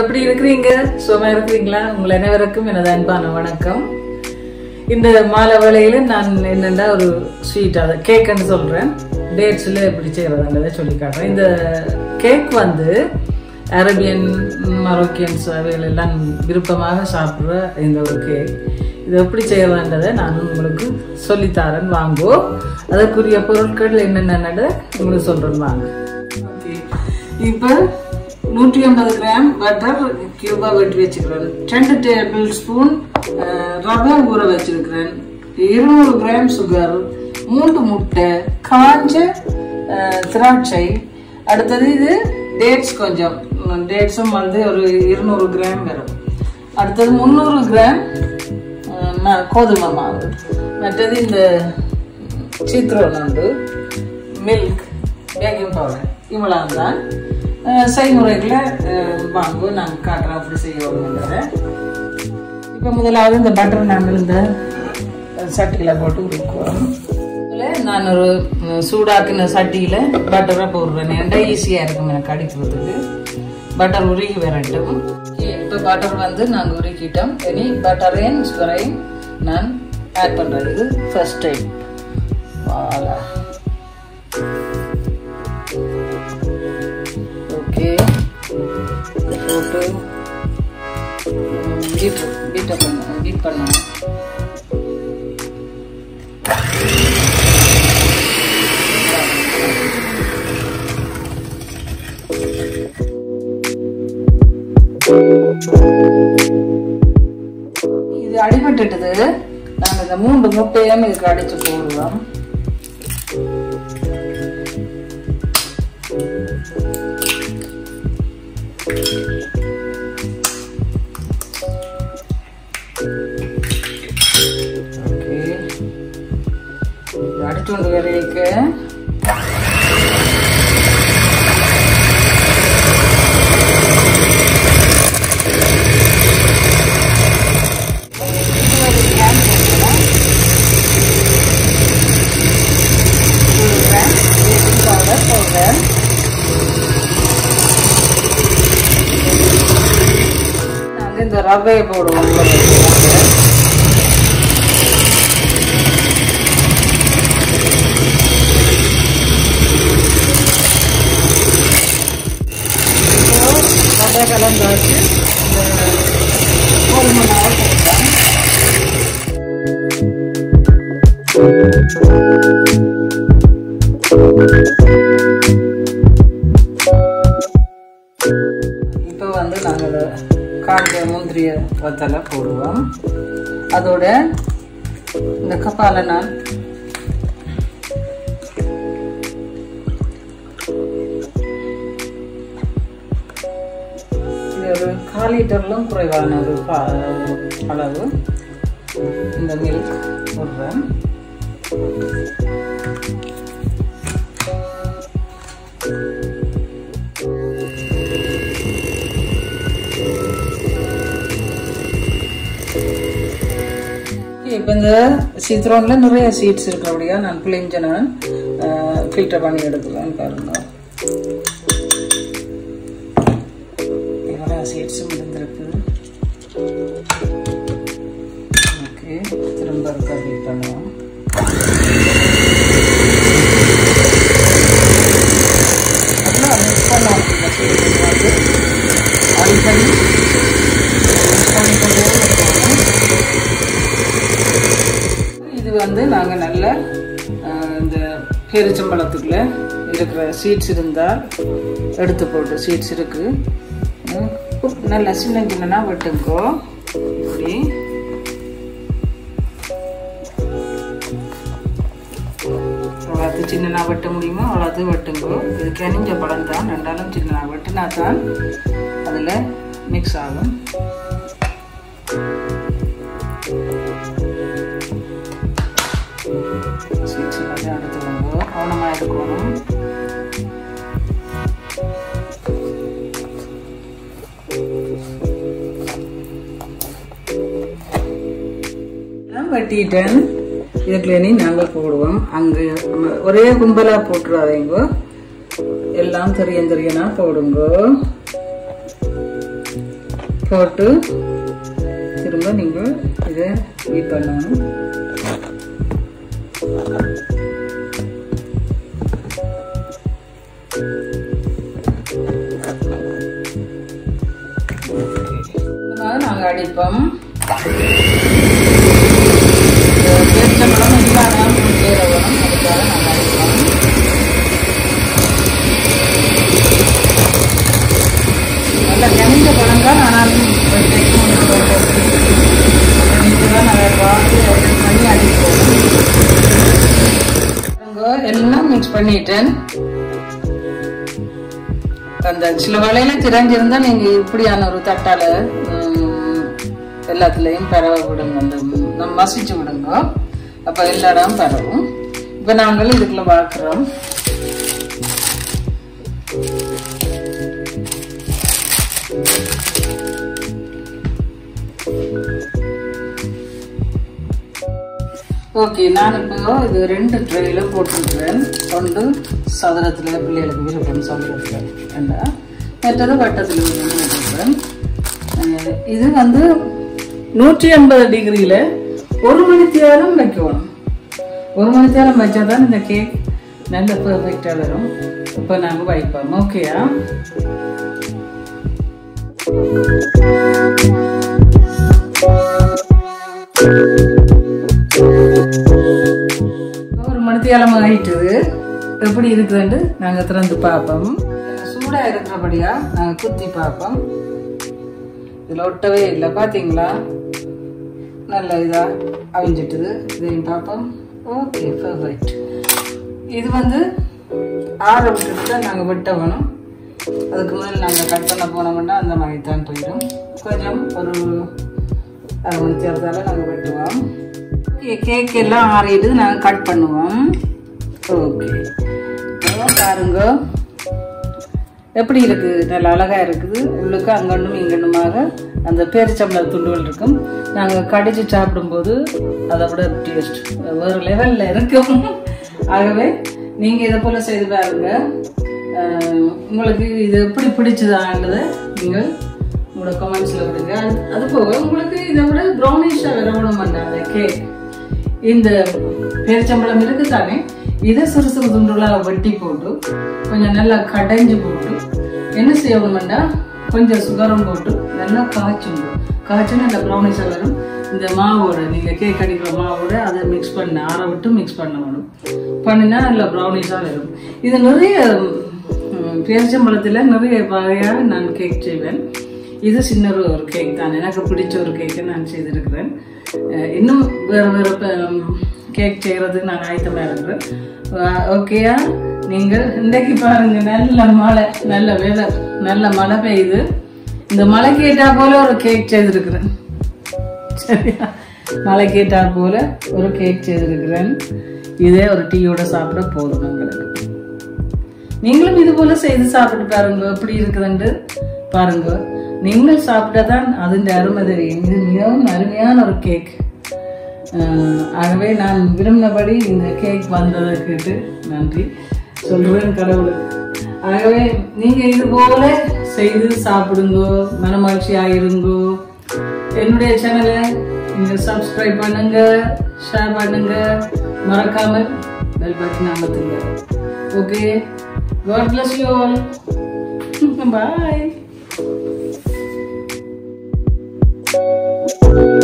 எப்படி இருக்கிறீங்க சுகமா இருக்கிறீங்களா உங்கள் அனைவருக்கும் எனது அன்பான வணக்கம் இந்த மாலை வேளையில நான் என்னென்னா ஒரு ஸ்வீட் அதை கேக்குன்னு சொல்றேன் டேட்ஸில் எப்படி செய்யறதுன்றதை சொல்லி காட்டுறேன் இந்த கேக் வந்து அரேபியன் மரோக்கியன்ஸ் அவைகள் எல்லாம் விருப்பமாக சாப்பிட்ற இந்த ஒரு கேக் இது எப்படி செய்யறதுன்றதை நான் உங்களுக்கு சொல்லித்தாரேன் வாங்கோ அதற்குரிய பொருட்கள் என்னென்னதை உங்களுக்கு சொல்றேன் வாங்க ஓகே இப்போ நூற்றி ஐம்பது கிராம் பட்டர் கியூபா வெட்டி வச்சுக்கிறேன் ரெண்டு டேபிள் ஸ்பூன் ரவை ஊற வச்சிருக்கிறேன் இருநூறு கிராம் சுகர் மூன்று முட்டை காஞ்ச அஹ், திராட்சை அடுத்தது இது டேட்ஸ் கொஞ்சம் டேட்ஸும் வந்து ஒரு இருநூறு கிராம் வரும் அடுத்தது முந்நூறு கிராம் அஹ், ம- கோதுமை மாவு மற்றது இந்த சித்ரோன் உண்டு மில்க் பேக்கிங் பவுடர் இவ்வளோ தான் அஹ் செய்முறைகளை அஹ் வாங்கு நான் காட்டுறேன் அப்படி செய்யணுங்கிறத இப்போ முதலாவது இந்த பட்டர் நாங்கள் இந்த சட்டியில் போட்டு உருக்குவோம் இதில் நான் ஒரு அஹ், சூடாக்கின சட்டியில் பட்டரை போடுறேன் ஏன்டா ஈஸியாக இருக்கும் எனக்கு அடிக்கிறதுக்கு பட்டர் உருகி வரட்டும் இப்போ பட்டர் வந்து நாங்கள் உருக்கிட்டோம் இனி பட்டரையும் சுகரையும் நான் ஆட் பண்ணுறேன் இது ஃபர்ஸ்ட் டைம் வாலா ஓகே போட்டு பீட் பீட்டை பண்ண பீட் பண்ணணும் இது அடிபட்டுட்டது நாங்கள் இந்த மூன்று முட்டையும் இதுக்கு அடிச்சு போடுவோம் ஓகே இது அடிச்சுകൊണ്ട് வரைக்கு பவுடர் பவுடர் நாங்கள் இந்த ரவையை போடுவோம் ரவை கலந்து வச்சு இந்த கோதுமை மாவு போடுறேன் இப்போ வந்து நாங்கள் காஞ்ச முந்திரிய வத்தலை போடுவோம் அதோட இந்த கப்பால நான் இது ஒரு கால் லிட்டர்லும் குறைவான ஒரு பா- அளவு இந்த மில்க் போடுறேன் இப்போ இந்த சித்ரோன்ல நிறைய சீட்ஸ் இருக்கிறபடியா நான் பிழிஞ்ச நான் ஃபில்டர் பண்ணி எடுக்கலாம் பாருங்க நிறைய சீட்ஸும் இருந்திருக்கு ஓகே திரும்ப இருக்க ஹீட் பண்ணுவோம் அப்புறம் மிக்ஸ் பண்ணலாம் இந்த சீட்ஸ் வந்து அடிக்கடி மிக்ஸ் பண்ணிக்கொண்டே இருக்கணும் இது வந்து நாங்கள் நல்ல அஹ், இந்த பேரிச்சம்பழத்துக்குள்ள இருக்கிற சீட்ஸ் இருந்தால் எடுத்து போட்டு சீட்ஸ் இருக்கு அஹ், நல்லா சின்ன சின்னனா வெட்டுங்கோ இப்படி அவ்வளோத்து சின்னனா வெட்ட முடியுமோ அவ்வளோத்து வெட்டுங்கோ இது கனிஞ்ச பழம் தான் ரெண்டாலும் சின்னனா வெட்டினா தான் அதில் மிக்ஸ் ஆகும் சீட்ஸ் எல்லாத்தையும் எடுத்துக்கோங்க கவனமாக இருக்கணும் எல்லாம் வெட்டிட்டேன் இதுக்குள்ள இனி நாங்கள் போடுவோம் அங்கே ஒரே கும்பலாக போட்டுறாதீங்க எல்லாம் தெரிய தெரியனா போடுங்க போட்டு திரும்ப நீங்கள் இதை பீட் பண்ணணும் நாங்கள் அடிப்போம் பேச்சம்பழம் இல்லாமல் வேற வரும் அதுக்காக நாங்கள் அடிப்போம் நல்ல கனிஞ்ச பழம் தான் ஆனாலும் நாங்கள் பார்த்து பண்ணி அடிப்போம் எல்லாம் மிக்ஸ் பண்ணிட்டேன் அந்த சில வலையில திறஞ்சிருந்தா நீங்க இப்படியான ஒரு தட்டால ம், எல்லாத்துலயும் பரவ விடுங்க அந்த நம்ம மசிச்சு விடுங்க அப்ப எல்லா இடம் பரவும் இப்ப நாங்கள் இதுக்குள்ள பார்க்கிறோம் ஓகே நான் இப்போ இது ரெண்டு ட்ரேல போட்டிருக்கிறேன் ஒன்று சதுரத்தில் பிள்ளைகளுக்கு விருப்பம் சதுரத்தில் என்ன மற்றது வட்டத்தில் விருப்பம் அஹ் இது வந்து நூற்றி எண்பது டிகிரியில் ஒரு மணி தேரம் வைக்கணும் ஒரு மணி தேரம் வச்சா தான் இந்த கேக் நல்ல பெர்ஃபெக்டாக வரும் இப்போ நாங்கள் வைப்போம் ஓகேயா ஒரு மணித்தியாலம் ஆயிட்டுது எப்படி இருக்குதுன்னு நாங்கள் திறந்து பார்ப்போம் சூடாக இருக்கிறபடியா நாங்கள் குத்தி பார்ப்போம் இதில் ஒட்டவே இல்லை பார்த்தீங்களா நல்ல இதாக அவிஞ்சிட்டுது இதையும் பார்ப்போம் ஓகே பர்ஃபெக்ட் இது வந்து ஆற விட்டுட்டு தான் நாங்கள் வெட்ட வேணும் அதுக்கு முதல்ல நாங்கள் கட் பண்ண போனோம்னா அந்த மாதிரி தான் போயிடும் கொஞ்சம் ஒரு அரை மணி தேர்தால நாங்கள் வெட்டுவோம் ஓகே கேக் எல்லாம் ஆறிடுது நாங்கள் கட் பண்ணுவோம் ஓகே பாருங்க எப்படி இருக்குது நல்ல அழகாக இருக்குது உள்ளுக்கு அங்கன்னும் இங்கன்னுமாக அந்த பேரிச்சம்பள துண்டுகள் இருக்கும் நாங்கள் கடிச்சு சாப்பிடும்போது அதை விட டேஸ்ட் வேறு லெவலில் இருக்கும் ஆகவே நீங்கள் இதை போல் செய்து பாருங்க அஹ் உங்களுக்கு இது எப்படி பிடிச்சதான்றதை நீங்கள் உங்களோட கமெண்ட்ஸில் விடுங்க அது- அது போக உங்களுக்கு இதை விட ப்ரௌனிஷாக வர விட மாட்டாங்க கேக் இந்த பேரிச்சம்பழம் இருக்கு தானே இதை சிறு சிறு துண்டுகளாக வெட்டி போட்டு கொஞ்சம் நல்லா கடைஞ்சு போட்டு என்ன செய்யணும்னா கொஞ்சம் சுகரம் போட்டு நல்லா காய்ச்சுங்க காய்ச்சி நல்லா ப்ரௌனிஷாக வரும் இந்த மாவோட நீங்கள் கேக் அடிக்கிற மாவோட அதை மிக்ஸ் பண்ண ஆற விட்டு மிக்ஸ் பண்ணணும் பண்ணினா நல்லா ப்ரௌனிஷாக வரும் இது நிறைய ம், பேரிச்சம்பழத்தில் நிறைய வகையாக நான் கேக் செய்வேன் இது சின்ன ஒரு ஒரு கேக் தான் எனக்கு பிடிச்ச ஒரு கேக்கை நான் செய்திருக்கிறேன் அஹ் இன்னும் வேறு வேறு கேக் செய்கிறதுக்கு நான் ஆயத்தமாக இருக்கிறேன் அஹ் ஓகேயா நீங்கள் இன்றைக்கு பாருங்க நல்ல மழை நல்ல வெதர் நல்ல மழை பெய்யுது இந்த மழை கேட்டா போல ஒரு கேக் செய்திருக்கிறேன் சரியா மழை கேட்டா போல ஒரு கேக் செய்திருக்கிறேன் இதே ஒரு டீயோட சாப்பிட போதும் எங்களுக்கு நீங்களும் இது போல செய்து சாப்பிட்டு பாருங்க எப்படி இருக்குதுன்னு பாருங்க நீங்கள் சாப்பிட்டாதான் அதன் அருமை தெரியும் இது மிகவும் அருமையான ஒரு கேக் அஹ் ஆகவே நான் விரும்பினபடி இந்த கேக் வந்ததை கேட்டு நன்றி சொல்றேன் கடவுளுக்கு ஆகவே நீங்க இது போல செய்து சாப்பிடுங்கோ மனமகிழ்ச்சியா இருங்கோ என்னுடைய சேனலை நீங்க சப்ஸ்கிரைப் பண்ணுங்க ஷேர் பண்ணுங்க மறக்காம பெல் பட்டன் அமர்த்துங்க okay God bless you all bye